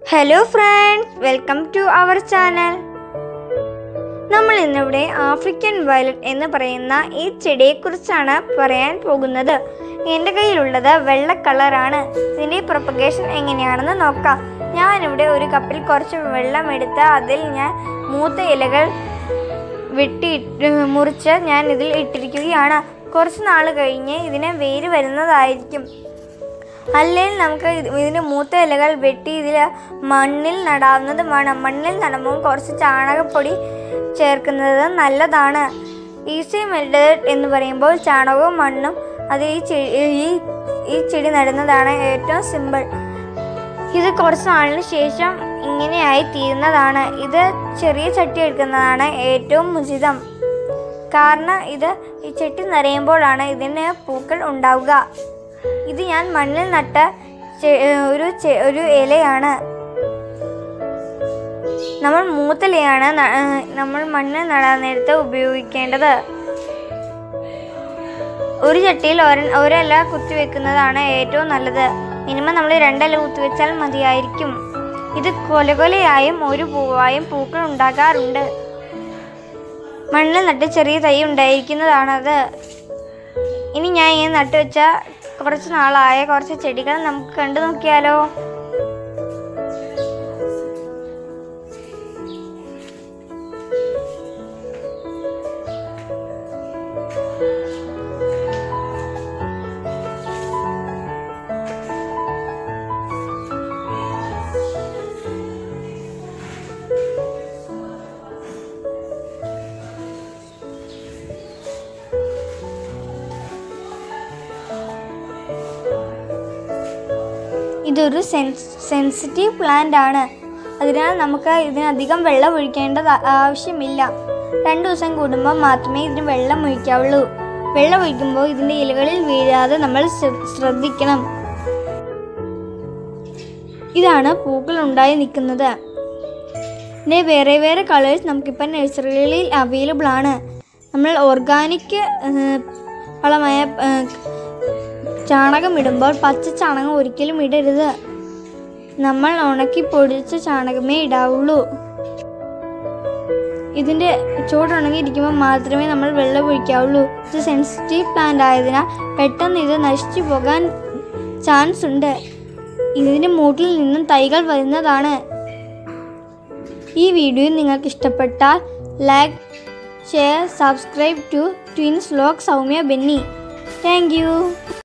hello friends welcome to our channel നമ്മൾ ഇന്നിവിടെ African violet എന്ന് പറയുന്ന ഈ ചെടിയെക്കുറിച്ചാണ് പറയാൻ പോകുന്നത് എൻ്റെ കയ്യിലുള്ളത് വെള്ള കളറാണ് ഇതിൻ്റെ പ്രൊപ്പഗേഷൻ എങ്ങനെയാണെന്ന് നോക്കാം ഞാനിവിടെ ഒരു കപ്പിൽ കുറച്ച് വെള്ളം എടുത്ത് അതിൽ ഞാൻ മൂത്ത ഇലകൾ വെട്ടി ഇട്ട് മുറിച്ച് ഞാൻ ഇതിൽ ഇട്ടിരിക്കുകയാണ് കുറച്ച് നാൾ കഴിഞ്ഞ് ഇതിന് വേര് വരുന്നതായിരിക്കും അല്ലെങ്കിൽ നമുക്ക് ഇത് ഇതിൻ്റെ മൂത്ത ഇലകൾ വെട്ടി ഇതിൽ മണ്ണിൽ നടാവുന്നതുമാണ് മണ്ണിൽ നടുമ്പോൾ കുറച്ച് ചാണകപ്പൊടി ചേർക്കുന്നത് നല്ലതാണ് ഈസി മെൽഡഡ് എന്ന് പറയുമ്പോൾ ചാണകവും മണ്ണും അത് ഈ ചെടി ഈ ഈ ചെടി നടുന്നതാണ് ഏറ്റവും സിമ്പിൾ ഇത് കുറച്ച് നാളിന് ശേഷം ഇങ്ങനെയായി തീരുന്നതാണ് ഇത് ചെറിയ ചട്ടി എടുക്കുന്നതാണ് ഏറ്റവും ഉചിതം കാരണം ഇത് ഈ ചെട്ടി നിറയുമ്പോഴാണ് ഇതിന് പൂക്കൾ ഉണ്ടാവുക ഇത് ഞാൻ മണ്ണിൽ നട്ട ചെ- ഒരു ചെ- ഒരു ഇലയാണ് നമ്മൾ മൂത്തലയാണ് ന- ഏഹ് നമ്മൾ മണ്ണിൽ നടാൻ നേരത്ത് ഉപയോഗിക്കേണ്ടത് ഒരു ചട്ടിയിൽ ഒര ഒരില കുത്തിവെക്കുന്നതാണ് ഏറ്റവും നല്ലത് മിനിമം നമ്മൾ രണ്ടില കുത്തിവെച്ചാൽ മതിയായിരിക്കും ഇത് കൊലകൊലയായും ഒരു പൂവായും പൂക്കൾ ഉണ്ടാകാറുണ്ട് മണ്ണിൽ നട്ട് ചെറിയ തൈ ഉണ്ടായിരിക്കുന്നതാണത് ഇനി ഞാൻ ഈ നട്ടുവെച്ച കുറച്ച് നാളായ കുറച്ച് ചെടികൾ നമുക്ക് കണ്ടു നോക്കിയാലോ ഇതൊരു സെൻസ് സെൻസിറ്റീവ് പ്ലാന്റ് ആണ് അതിനാൽ നമുക്ക് ഇതിനധികം വെള്ളം ഒഴിക്കേണ്ടത് ആ- ആവശ്യമില്ല രണ്ട് ദിവസം കൂടുമ്പോൾ മാത്രമേ ഇതിന് വെള്ളം ഒഴിക്കാവുള്ളൂ വെള്ളം ഒഴിക്കുമ്പോൾ ഇതിൻ്റെ ഇലകളിൽ വീഴാതെ നമ്മൾ ശ്ര- ശ്രദ്ധിക്കണം ഇതാണ് പൂക്കൾ ഉണ്ടായി നിൽക്കുന്നത് ഇതിൻ്റെ വേറെ വേറെ കളേഴ്സ് നമുക്കിപ്പോൾ നഴ്സറികളിൽ അവൈലബിൾ ആണ് നമ്മൾ ഓർഗാനിക് വളമായ ഏഹ്, ചാണകം ഇടുമ്പോൾ പച്ച ചാണകം ഒരിക്കലും ഇടരുത് നമ്മൾ ഉണക്കി പൊടിച്ച ചാണകമേ ഇടാവുള്ളൂ ഇതിൻ്റെ ചൂടുണങ്ങിയിരിക്കുമ്പോൾ മാത്രമേ നമ്മൾ വെള്ളം ഒഴിക്കാവുള്ളൂ ഇത് സെൻസിറ്റീവ് പ്ലാന്റ് ആയതിനാൽ പെട്ടെന്ന് ഇത് നശിച്ചു പോകാൻ ചാൻസ് ഉണ്ട് ഇതിൻ്റെ മൂട്ടിൽ നിന്നും തൈകൾ വരുന്നതാണ് ഈ വീഡിയോ നിങ്ങൾക്ക് ഇഷ്ടപ്പെട്ടാൽ like share subscribe to twins vlog Soumya Benny thank U